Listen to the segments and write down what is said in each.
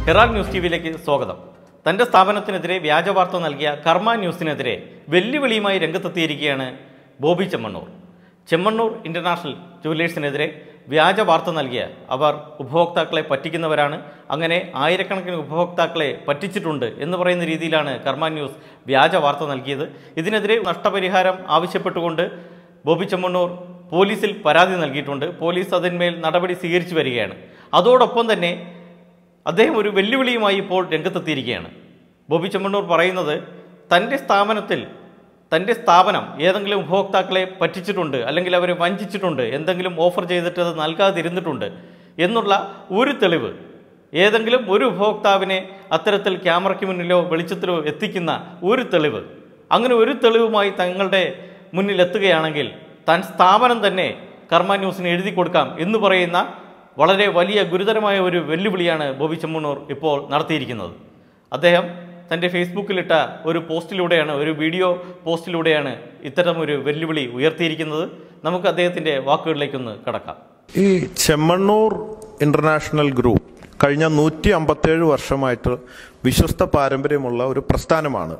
Herald news T വിയിലേക്ക് സ്വാഗതം തന്റെ സ്ഥാപനത്തിനെതിരെ വ്യാജ വാർത്ത നൽകിയ കർമ്മ ന്യൂസിനെതിരെ വെല്ലുവിളിയുമായി രംഗത്തെത്തിയിരിക്കുകയാണ് ബോബി ചെമ്മണ്ണൂർ ചെമ്മണ്ണൂർ ഇന്റർനാഷണൽ ജുവലേഴ്സിനെതിരെ വ്യാജ വാർത്ത നൽകിയ അവർ ഉപഭോക്താക്കളെ പറ്റിക്കുന്നവരാണ് അങ്ങനെ ആയിരക്കണക്കിന് ഉപഭോക്താക്കളെ പറ്റിച്ചിട്ടുണ്ട് എന്ന് പറയുന്ന രീതിയിലാണ് കർമ്മ ന്യൂസ് വ്യാജ വാർത്ത നൽകിയത് ഇതിനെതിരെ നഷ്ടപരിഹാരം ആവശ്യപ്പെട്ടുകൊണ്ട് ബോബി ചെമ്മണ്ണൂർ പോലീസിൽ പരാതി നൽകിയിട്ടുണ്ട് പോലീസ് അതിന്മേൽ നടപടി സ്വീകരിച്ചു വരികയാണ് അതോടൊപ്പം തന്നെ അദ്ദേഹം ഒരു വെല്ലുവിളിയുമായി ഇപ്പോൾ രംഗത്തെത്തിയിരിക്കുകയാണ് ബോബി ചെമ്മണ്ണൂർ പറയുന്നത് തൻ്റെ സ്ഥാപനത്തിൽ തൻ്റെ സ്ഥാപനം ഏതെങ്കിലും ഉപഭോക്താക്കളെ പറ്റിച്ചിട്ടുണ്ട് അല്ലെങ്കിൽ അവരെ വഞ്ചിച്ചിട്ടുണ്ട് എന്തെങ്കിലും ഓഫർ ചെയ്തിട്ട് അത് നൽകാതിരുന്നിട്ടുണ്ട് എന്നുള്ള ഒരു തെളിവ് ഏതെങ്കിലും ഒരു ഉപഭോക്താവിനെ അത്തരത്തിൽ ക്യാമറയ്ക്ക് മുന്നിലോ വെളിച്ചത്തിലോ എത്തിക്കുന്ന ഒരു തെളിവ് അങ്ങനെ ഒരു തെളിവുമായി തങ്ങളുടെ മുന്നിൽ എത്തുകയാണെങ്കിൽ താൻ സ്ഥാപനം തന്നെ കർമ്മ ന്യൂസിന് എഴുതി കൊടുക്കാം എന്ന് പറയുന്ന വളരെ വലിയ ഗുരുതരമായ ഒരു വെല്ലുവിളിയാണ് ബോബി ചെമ്മണ്ണൂർ ഇപ്പോൾ നടത്തിയിരിക്കുന്നത് അദ്ദേഹം തൻ്റെ ഫേസ്ബുക്കിലിട്ട ഒരു പോസ്റ്റിലൂടെയാണ് ഒരു വീഡിയോ പോസ്റ്റിലൂടെയാണ് ഇത്തരമൊരു വെല്ലുവിളി ഉയർത്തിയിരിക്കുന്നത് നമുക്ക് അദ്ദേഹത്തിൻ്റെ വാക്കുകളിലേക്കൊന്ന് കടക്കാം ഈ ചെമ്മണ്ണൂർ ഇന്റർനാഷണൽ ഗ്രൂപ്പ് കഴിഞ്ഞ നൂറ്റി അമ്പത്തേഴ് വർഷമായിട്ട് വിശ്വസ്ത പാരമ്പര്യമുള്ള ഒരു പ്രസ്ഥാനമാണ്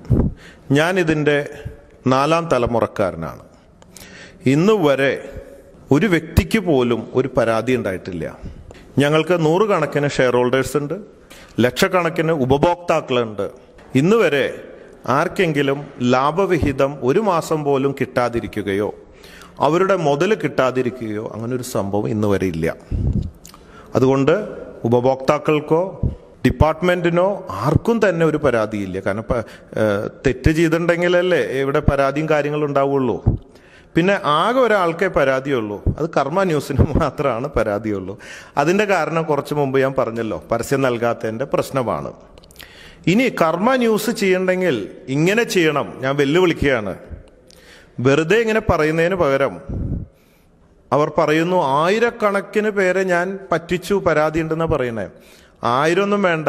ഞാനിതിൻ്റെ നാലാം തലമുറക്കാരനാണ് ഇന്ന് വരെ ഒരു വ്യക്തിക്ക് പോലും ഒരു പരാതി ഉണ്ടായിട്ടില്ല ഞങ്ങൾക്ക് നൂറുകണക്കിന് ഷെയർ ഹോൾഡേഴ്സ് ഉണ്ട് ലക്ഷക്കണക്കിന് ഉപഭോക്താക്കളുണ്ട് ഇന്ന് വരെ ആർക്കെങ്കിലും ലാഭവിഹിതം ഒരു മാസം പോലും കിട്ടാതിരിക്കുകയോ അവരുടെ മുതൽ കിട്ടാതിരിക്കുകയോ അങ്ങനെ ഒരു സംഭവം ഇന്ന് വരെ ഇല്ല അതുകൊണ്ട് ഉപഭോക്താക്കൾക്കോ ഡിപ്പാർട്ട്മെന്റിനോ ആർക്കും തന്നെ ഒരു പരാതിയില്ല കാരണം ഇപ്പം തെറ്റ് ചെയ്തിട്ടുണ്ടെങ്കിലല്ലേ ഇവിടെ പരാതിയും കാര്യങ്ങളും ഉണ്ടാവുള്ളൂ പിന്നെ ആകെ ഒരാൾക്കേ പരാതിയുള്ളൂ അത് കർമ്മ ന്യൂസിന് മാത്രമാണ് പരാതിയുള്ളൂ അതിൻ്റെ കാരണം കുറച്ച് മുമ്പ് ഞാൻ പറഞ്ഞല്ലോ പരസ്യം നൽകാത്തതിൻ്റെ പ്രശ്നമാണ് ഇനി കർമ്മ ന്യൂസ് ചെയ്യണ്ടെങ്കിൽ ഇങ്ങനെ ചെയ്യണം ഞാൻ വെല്ലുവിളിക്കുകയാണ് വെറുതെ ഇങ്ങനെ പറയുന്നതിന് പകരം അവർ പറയുന്നു ആയിരക്കണക്കിന് പേരെ ഞാൻ പറ്റിച്ചു പരാതി ഉണ്ടെന്ന് പറയണേ ആയിരം ഒന്നും വേണ്ട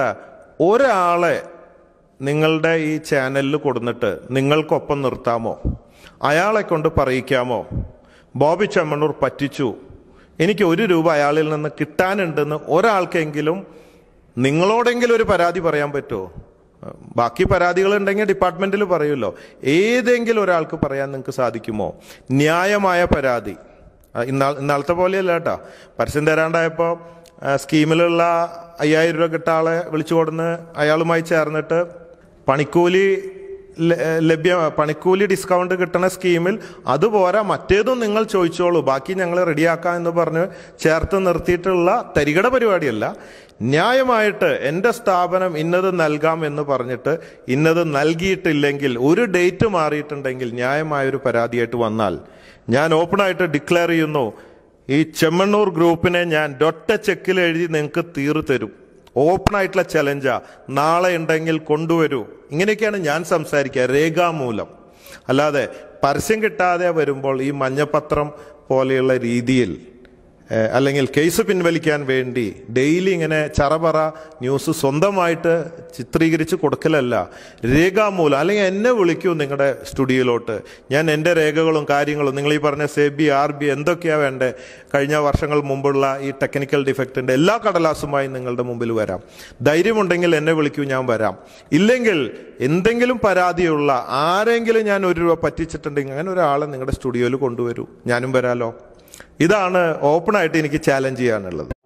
ഒരാളെ നിങ്ങളുടെ ഈ ചാനലിൽ കൊടുന്നിട്ട് നിങ്ങൾക്കൊപ്പം നിർത്താമോ അയാളെ കൊണ്ട് പറയിക്കാമോ ബോബി ചെമ്മണ്ണൂർ പറ്റിച്ചു എനിക്ക് ഒരു രൂപ അയാളിൽ നിന്ന് കിട്ടാനുണ്ടെന്ന് ഒരാൾക്കെങ്കിലും നിങ്ങളോടെങ്കിലും ഒരു പരാതി പറയാൻ പറ്റുമോ ബാക്കി പരാതികൾ ഉണ്ടെങ്കിൽ ഡിപ്പാർട്ട്മെന്റിൽ പറയുമല്ലോ ഏതെങ്കിലും ഒരാൾക്ക് പറയാൻ നിങ്ങൾക്ക് സാധിക്കുമോ ന്യായമായ പരാതി ആ, ഇന്നാൾ ഇന്നാളത്തെ പോലെയല്ല കേട്ടോ പരസ്യം തരാണ്ടായപ്പോൾ സ്കീമിലുള്ള അയ്യായിരം രൂപ കിട്ട ആളെ വിളിച്ചു കൊടുന്ന് അയാളുമായി ചേർന്നിട്ട് പണിക്കൂലി ല- ലഭ്യ പണിക്കൂലി ഡിസ്കൗണ്ട് കിട്ടുന്ന സ്കീമിൽ അതുപോരാ മറ്റേതും നിങ്ങൾ ചോദിച്ചോളൂ ബാക്കി ഞങ്ങൾ റെഡിയാക്കാം എന്ന് പറഞ്ഞ് ചേർത്ത് നിർത്തിയിട്ടുള്ള തരികട പരിപാടിയല്ല ന്യായമായിട്ട് എൻ്റെ സ്ഥാപനം ഇന്നത് നൽകാം എന്ന് പറഞ്ഞിട്ട് ഇന്നത് നൽകിയിട്ടില്ലെങ്കിൽ ഒരു ഡേറ്റ് മാറിയിട്ടുണ്ടെങ്കിൽ ന്യായമായൊരു പരാതിയായിട്ട് വന്നാൽ ഞാൻ ഓപ്പണായിട്ട് ഡിക്ലെയർ ചെയ്യുന്നു ഈ ചെമ്മണ്ണൂർ ഗ്രൂപ്പിനെ ഞാൻ ഡൊറ്റ ചെക്കിൽ എഴുതി നിങ്ങൾക്ക് തീർു തരും ഓപ്പൺ ആയിട്ടുള്ള ചലഞ്ചാ നാളെ ഉണ്ടെങ്കിൽ കൊണ്ടുവരൂ ഇങ്ങനെയൊക്കെയാണ് ഞാൻ സംസാരിക്കുക രേഖാമൂലം അല്ലാതെ പരസ്യം കിട്ടാതെ വരുമ്പോൾ ഈ മഞ്ഞപത്രം പോലെയുള്ള രീതിയിൽ ഏഹ്, അല്ലെങ്കിൽ കേസ് പിൻവലിക്കാൻ വേണ്ടി ഡെയിലി ഇങ്ങനെ ചറപറ ന്യൂസ് സ്വന്തമായിട്ട് ചിത്രീകരിച്ച് കൊടുക്കലല്ല രേഖാമൂലം അല്ലെങ്കിൽ എന്നെ വിളിക്കൂ നിങ്ങളുടെ സ്റ്റുഡിയോയിലോട്ട് ഞാൻ എൻ്റെ രേഖകളും കാര്യങ്ങളും നിങ്ങൾ ഈ പറഞ്ഞ സെബി ആർ ബി എന്തൊക്കെയാ വേണ്ടേ കഴിഞ്ഞ വർഷങ്ങൾ മുമ്പുള്ള ഈ ടെക്നിക്കൽ ഡിഫക്റ്റിൻ്റെ എല്ലാ കടലാസുമായി നിങ്ങളുടെ മുമ്പിൽ വരാം ധൈര്യമുണ്ടെങ്കിൽ എന്നെ വിളിക്കൂ ഞാൻ വരാം ഇല്ലെങ്കിൽ എന്തെങ്കിലും പരാതിയുള്ള ആരെങ്കിലും ഞാൻ ഒരു രൂപ പറ്റിച്ചിട്ടുണ്ടെങ്കിൽ അങ്ങനെ ഒരാളെ നിങ്ങളുടെ സ്റ്റുഡിയോയിൽ കൊണ്ടുവരൂ ഞാനും വരാലോ ഇതാണ് ഓപ്പണായിട്ട് എനിക്ക് ചാലഞ്ച് ചെയ്യാനുള്ളത്